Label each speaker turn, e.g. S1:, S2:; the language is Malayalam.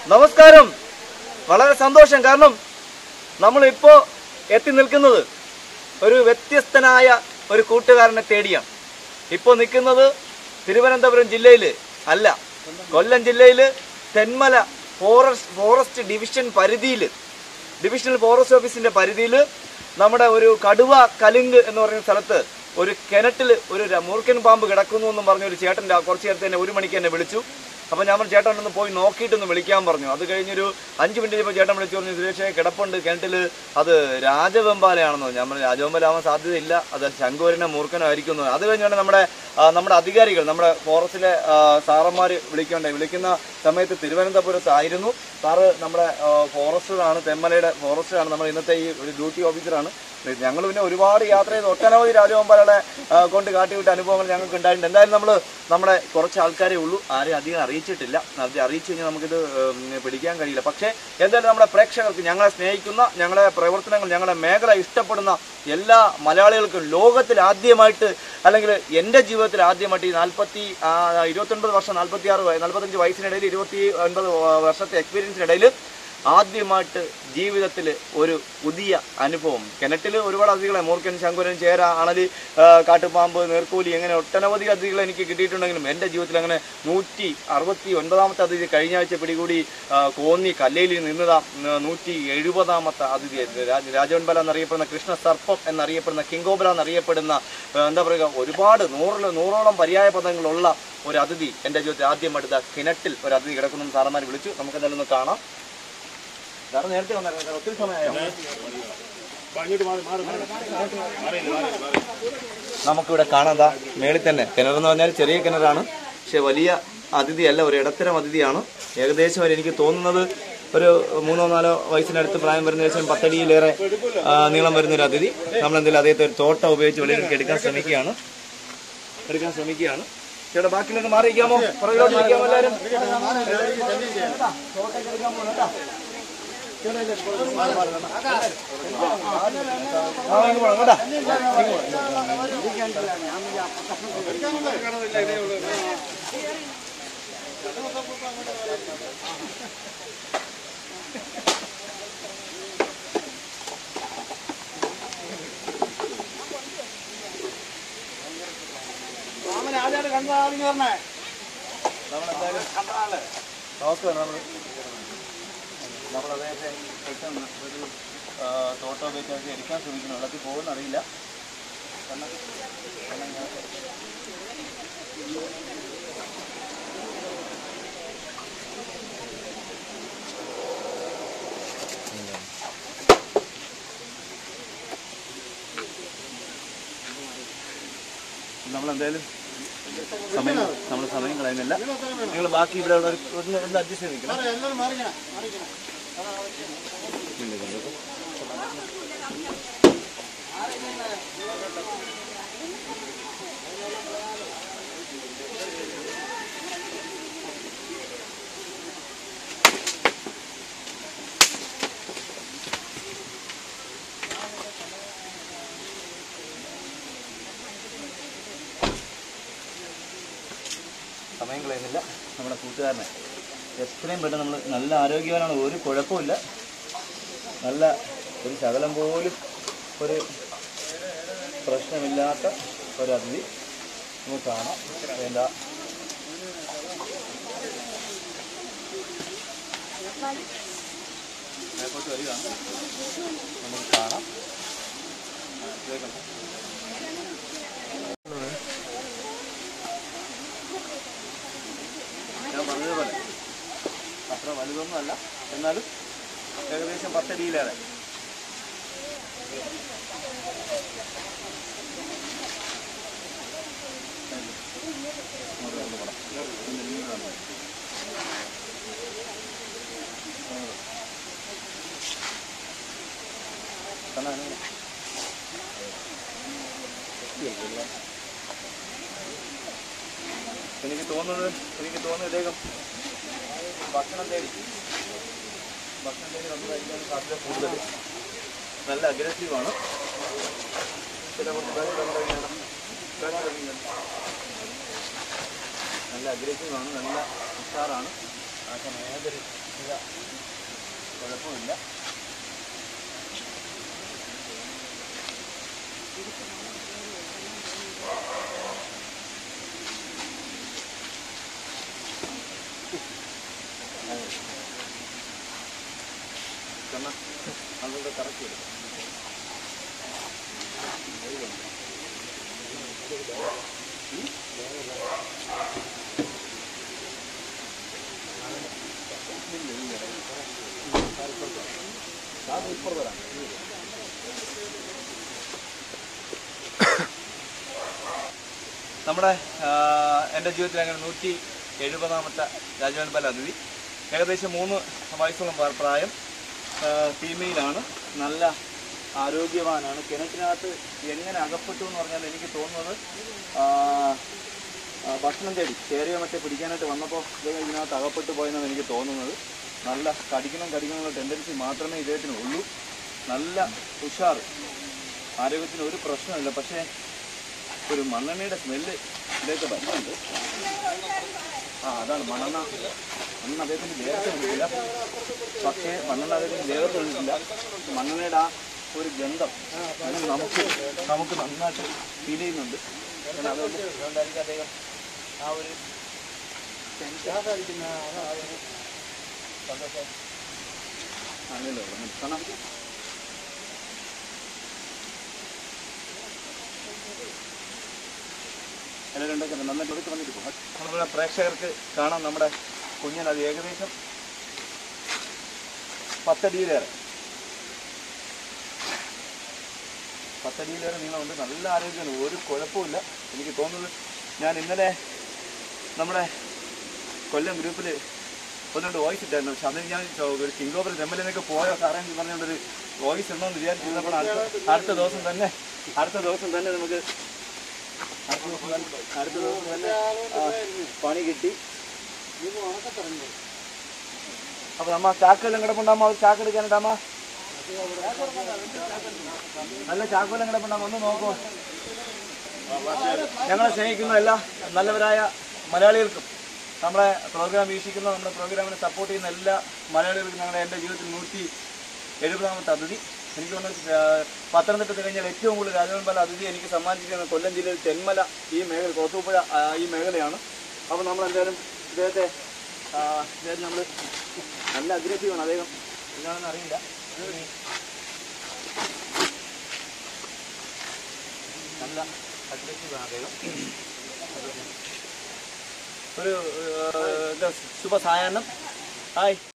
S1: നമസ്കാരം വളരെ സന്തോഷം കാരണം നമ്മൾ ഇപ്പോ എത്തി നിൽക്കുന്നത് ഒരു വ്യത്യസ്തനായ ഒരു കൂട്ടുകാരനെ തേടിയാണ് ഇപ്പോൾ നിൽക്കുന്നത് തിരുവനന്തപുരം ജില്ലയിൽ അല്ല കൊല്ലം ജില്ലയിൽ തെന്മല ഫോറസ്റ്റ് ഫോറസ്റ്റ് ഡിവിഷൻ പരിധിയിൽ ഡിവിഷണൽ ഫോറസ്റ്റ് ഓഫീസിന്റെ പരിധിയിൽ നമ്മുടെ ഒരു കടുവ കലുങ്ക് എന്ന് പറയുന്ന സ്ഥലത്ത് ഒരു കിണറ്റിൽ ഒരു ര- മൂർഖൻ പാമ്പ് കിടക്കുന്നു എന്നും പറഞ്ഞ ഒരു ചേട്ടൻ രാ- കുറച്ച് നേരത്തെ തന്നെ ഒരു മണിക്ക് എന്നെ വിളിച്ചു അപ്പോൾ ഞാൻ പറഞ്ഞു, ചേട്ടൻ ഒന്ന് പോയി നോക്കിയിട്ടൊന്ന് വിളിക്കാൻ പറഞ്ഞു അത് കഴിഞ്ഞൊരു അഞ്ച് മിനിറ്റ് കഴിഞ്ഞപ്പോൾ ചേട്ടൻ വിളിച്ചു പറഞ്ഞു സുരേഷേ കിടപ്പുണ്ട് കിണറ്റിൽ അത് രാജവെമ്പാലയാണെന്ന് പറഞ്ഞു. ഞാൻ പറഞ്ഞു രാജവെമ്പാലാവാൻ സാധ്യതയില്ല അത് ശംഖുവരനോ മൂർഖനോ ആയിരിക്കും എന്ന് പറഞ്ഞു. അത് കഴിഞ്ഞാണ് നമ്മുടെ ആ, നമ്മുടെ അധികാരികൾ നമ്മുടെ ഫോറസ്റ്റിലെ സാറന്മാർ വിളിക്കണ്ടേ വിളിക്കുന്ന സമയത്ത് തിരുവനന്തപുരത്തായിരുന്നു സാറ് നമ്മുടെ ഫോറസ്റ്ററാണ് തെമ്മലയുടെ ഫോറസ്റ്ററാണ് നമ്മുടെ ഇന്നത്തെ ഈ ഒരു ഡ്യൂട്ടി ഓഫീസറാണ് ഞങ്ങൾ പിന്നെ ഒരുപാട് യാത്ര ചെയ്ത് ഒട്ടനവധി രാജഗോപാലയുടെ ആ, കൊണ്ട് കാട്ടിവിട്ട അനുഭവങ്ങൾ ഞങ്ങൾക്ക് ഉണ്ടായിട്ടുണ്ട് എന്തായാലും നമ്മൾ നമ്മുടെ കുറച്ച് ആൾക്കാരേ ഉള്ളൂ ആരെയും അധികം അറിയിച്ചിട്ടില്ല അത് അറിയിച്ചു കഴിഞ്ഞാൽ നമുക്കിത് ഉം, പിടിക്കാൻ കഴിയില്ല പക്ഷേ എന്തായാലും നമ്മുടെ പ്രേക്ഷകർക്ക് ഞങ്ങളെ സ്നേഹിക്കുന്ന ഞങ്ങളുടെ പ്രവർത്തനങ്ങൾ ഞങ്ങളുടെ മേഖല ഇഷ്ടപ്പെടുന്ന എല്ലാ മലയാളികൾക്കും ലോകത്തിൽ ആദ്യമായിട്ട് അല്ലെങ്കിൽ എൻ്റെ ജീവിതത്തിൽ ആദ്യമായിട്ട് ഈ നാൽപ്പത്തി ഇരുപത്തൊൻപത് വർഷം നാൽപ്പത്തി ആറ് നാൽപ്പത്തഞ്ച് വയസ്സിനിടയിൽ ഇരുപത്തി ഒൻപത് വർഷത്തെ എക്സ്പീരിയൻസിനിടയിൽ ആദ്യമായിട്ട് ജീവിതത്തിൽ ഒരു പുതിയ അനുഭവം കിണറ്റിൽ ഒരുപാട് അതിഥികളെ മൂർഖൻ ശങ്കുരൻ ചേര അണലി ആ, കാട്ടുപാമ്പ് നീർക്കൂലി അങ്ങനെ ഒട്ടനവധി അതിഥികൾ എനിക്ക് കിട്ടിയിട്ടുണ്ടെങ്കിലും എൻ്റെ ജീവിതത്തിൽ അങ്ങനെ നൂറ്റി അറുപത്തി ഒൻപതാമത്തെ അതിഥി കഴിഞ്ഞ ആഴ്ച പിടികൂടി ആ, കോന്നി കല്ലയിൽ നിന്നതാ ന- നൂറ്റി എഴുപതാമത്തെ അതിഥി രാജ- രാജവൻപല എന്നറിയപ്പെടുന്ന കൃഷ്ണ സർപ്പം എന്നറിയപ്പെടുന്ന കിങ്കോബല എന്നറിയപ്പെടുന്ന ആ, എന്താ പറയുക ഒരുപാട് നൂറിൽ നൂറോളം പര്യായ പദങ്ങളുള്ള ഒരു അതിഥി എൻ്റെ ജീവിതത്തിൽ ആദ്യമായിട്ട് ദാ കിണറ്റിൽ ഒരു അതിഥി കിടക്കുന്നു സാറന്മാർ വിളിച്ചു നമുക്ക് എന്തായാലും ഒന്ന് കാണാം സാറ് നേരത്തെ വന്നായിരുന്നു സാർ ഒത്തിരി സമയമായോ നമുക്കിവിടെ കാണാം ദാ മേളിൽ തന്നെ കിണറെന്ന് പറഞ്ഞാൽ ചെറിയ കിണറാണ് പക്ഷെ വലിയ അതിഥിയല്ല ഒരു ഇടത്തരം അതിഥിയാണ് ഏകദേശം ഒരു എനിക്ക് തോന്നുന്നത് ഒരു മൂന്നോ നാലോ വയസ്സിനടുത്ത് പ്രായം വരുന്ന ഏകദേശം പത്തടിയിലേറെ ആ, നീളം വരുന്ന ഒരു അതിഥി നമ്മൾ എന്തെങ്കിലും അദ്ദേഹത്തെ ഒരു തോട്ടം ഉപയോഗിച്ച് വെളിയിലേക്ക് എടുക്കാൻ ശ്രമിക്കുകയാണ് എടുക്കാൻ ശ്രമിക്കുകയാണ് ചേട്ടാ ബാക്കിയിലൊക്കെ മാറിയിരിക്കാമോ പുറകിലോട്ട് ഇരിക്കാമോ എല്ലാവരും ആ, ഇങ്ങ് പോണം കേട്ടാ നമസ്കാരം നമ്മൾ നമ്മൾ അദ്ദേഹത്തെ പെട്ടെന്ന് ഒരു ആ, തോട്ടം വെച്ച് അത് എടുക്കാൻ ശ്രമിക്കുന്നു വെള്ളത്തിൽ പോകുന്ന അറിയില്ല കാരണം കാരണം ഞാൻ- നമ്മളെന്തായാലും സമയം നമ്മൾ സമയം കളയുന്നില്ല നിങ്ങൾ ബാക്കി ഇവിടെ ഉള്ള ഒന്ന് ഒന്ന് അഡ്ജസ്റ്റ് ചെയ്ത് നിൽക്കണം സമയം കളയുന്നില്ല നമ്മുടെ കൂട്ടുകാരനെ എത്രയും പെട്ടെന്ന് നമ്മൾ നല്ല ആരോഗ്യവാനാണ് ഒരു കുഴപ്പമില്ല നല്ല ഒരു ശകലം പോലും ഒരു പ്രശ്നമില്ലാത്ത ഒരു അതിഥി നമുക്ക് കാണാം വേണ്ട മേപ്പോട്ട് വരികയാണ് നമുക്ക് കാണാം കേൾക്കണം ഞാൻ പറഞ്ഞതുപോലെ അത്ര വലുതൊന്നുമല്ല എന്നാലും ഏകദേശം പത്തടിയിലേറെ എനിക്ക് തോന്നുന്നത് എനിക്ക് തോന്നുന്നത് ഇദ്ദേഹം ഭക്ഷണം തേടി ഭക്ഷണം തേടി വന്നതായിരിക്കാൻ സാധ്യത കൂടുതൽ നല്ല അഗ്രസീവാണ് ചില കുറച്ച് പേര് നമ്മുടെ ഇങ്ങനെ പേര് തുടങ്ങിയിട്ടുണ്ട്. നല്ല അഗ്രസീവാണ് നല്ല ഉഷാറാണ് ആശം ഏതൊരു ഇതാ. കുഴപ്പമില്ല കണ്ണ അതുകൊണ്ട് കറക്റ്റ് ചെയ്തു നമ്മുടെ ആ, എൻ്റെ ജീവിതത്തിൽ അങ്ങനെ നൂറ്റി എഴുപതാമത്തെ രാജവൻപാൽ അതിഥി ഏകദേശം മൂന്ന് വയസ്സോളം പ്രാ- പ്രായം ഫീമെയിലാണ് നല്ല ആരോഗ്യവാനാണ് കിണറ്റിനകത്ത് എങ്ങനെ അകപ്പെട്ടു എന്ന് പറഞ്ഞാൽ എനിക്ക് തോന്നുന്നത് ആ, ആ, ഭക്ഷണം തേടി ചേരിയോ മറ്റേ പിടിക്കാനായിട്ട് വന്നപ്പോൾ ഇദ്ദേഹം ഇതിനകത്ത് അകപ്പെട്ടു പോയെന്നാണ് എനിക്ക് തോന്നുന്നത് നല്ല കടിക്കണം കടിക്കണമെന്നുള്ള ടെൻഡൻസി മാത്രമേ ഇദ്ദേഹത്തിന് ഉള്ളൂ നല്ല ഉഷാർ ആരോഗ്യത്തിന് ഒരു പ്രശ്നമില്ല പക്ഷേ ഒരു മണ്ണെണ്ണയുടെ സ്മെല്ല് ഇതിലേക്ക് വരുന്നുണ്ട് ആ അതാണ് മണ്ണെണ്ണ മണ്ണെണ്ണ അദ്ദേഹത്തിന് ദേഹത്ത് വീണിട്ടില്ല പക്ഷേ മണ്ണെണ്ണ അദ്ദേഹത്തിന് ദേഹത്ത് വീണിട്ടില്ല മണ്ണെണ്ണയുടെ ആ ഒരു ഗന്ധം അത് നമുക്ക് നമുക്ക് നന്നായിട്ട് ഫീൽ ചെയ്യുന്നുണ്ട് കാരണം അതുകൊണ്ട് അതുകൊണ്ടായിരിക്കും അദ്ദേഹം ആ ഒരു ടെൻഷൻ ആ ഒരു സന്തോഷം ആണല്ലോ കാണാം എല്ലാവരും ഉണ്ടാക്കുന്നത് നന്നായിട്ട് എടുത്ത് വന്നിട്ട് പോകാം നമ്മുടെ പ്രേക്ഷകർക്ക് കാണാം നമ്മുടെ കുഞ്ഞിന് അത് ഏകദേശം പത്തടിയിലേറെ പത്തടിയിലേറെ നീളമുണ്ട് നല്ല ആരോഗ്യമാണ് ഒരു കുഴപ്പമില്ല എനിക്ക് തോന്നുന്നത് ഞാൻ ഇന്നലെ നമ്മുടെ കൊല്ലം ഗ്രൂപ്പിൽ ഒന്ന് രണ്ട് വോയിസ് ഇട്ടായിരുന്നു പക്ഷെ അതിന് ഞാൻ ചോ- ഒരു കിങ് ഓവർ ടെമ്പലിനൊക്കെ പോയോ സാറേ എന്ന് പറഞ്ഞുകൊണ്ട് ഒരു വോയിസ് ഉണ്ടോന്ന് വിചാരിച്ചിരുന്നപ്പോൾ അടുത്ത അടുത്ത ദിവസം തന്നെ അടുത്ത ദിവസം തന്നെ നമുക്ക് അടുത്ത ദിവസം തന്നെ- അടുത്ത ദിവസം തന്നെ ആ, പണി കിട്ടി അപ്പൊ നമ്മ ചാക്കെല്ലാം കിടപ്പുണ്ടാമോ ഒരു ചാക്ക് എടുക്കാനിട്ടാമോ നല്ല ചാക്കുവെല്ലാം കിടപ്പുണ്ടാമോ ഒന്ന് നോക്കൂ ഞങ്ങളെ സ്നേഹിക്കുന്ന എല്ലാ നല്ലവരായ മലയാളികൾക്കും നമ്മുടെ പ്രോഗ്രാം വീക്ഷിക്കുന്ന നമ്മുടെ പ്രോഗ്രാമിനെ സപ്പോർട്ട് ചെയ്യുന്ന എല്ലാ മലയാളികൾക്കും ഞങ്ങളുടെ എൻ്റെ ജീവിതത്തിൽ നൂറ്റി എഴുപതാമത്തെ അതിഥി എനിക്ക് തോന്നുന്നു ആ, പത്തനംതിട്ട കഴിഞ്ഞാൽ ഏറ്റവും കൂടുതൽ രാജവൻപാല അതിഥി എനിക്ക് സമ്മാനിച്ചിരിക്കുന്ന കൊല്ലം ജില്ലയിൽ തെന്മല ഈ മേഖല കോത്തൂപ്പുഴ ആ, ഈ മേഖലയാണ് അപ്പോൾ നമ്മൾ എന്തായാലും ഇദ്ദേഹത്തെ ആ, ഇദ്ദേഹത്തെ നമ്മൾ നല്ല അഗ്രസീവാണ് അദ്ദേഹം എന്താണെന്ന് അറിയില്ല നല്ല അഗ്രസീവാണ് അദ്ദേഹം ഒരു ഏഹ്, എന്താ ശുഭ സായാഹ്നം ഹായ്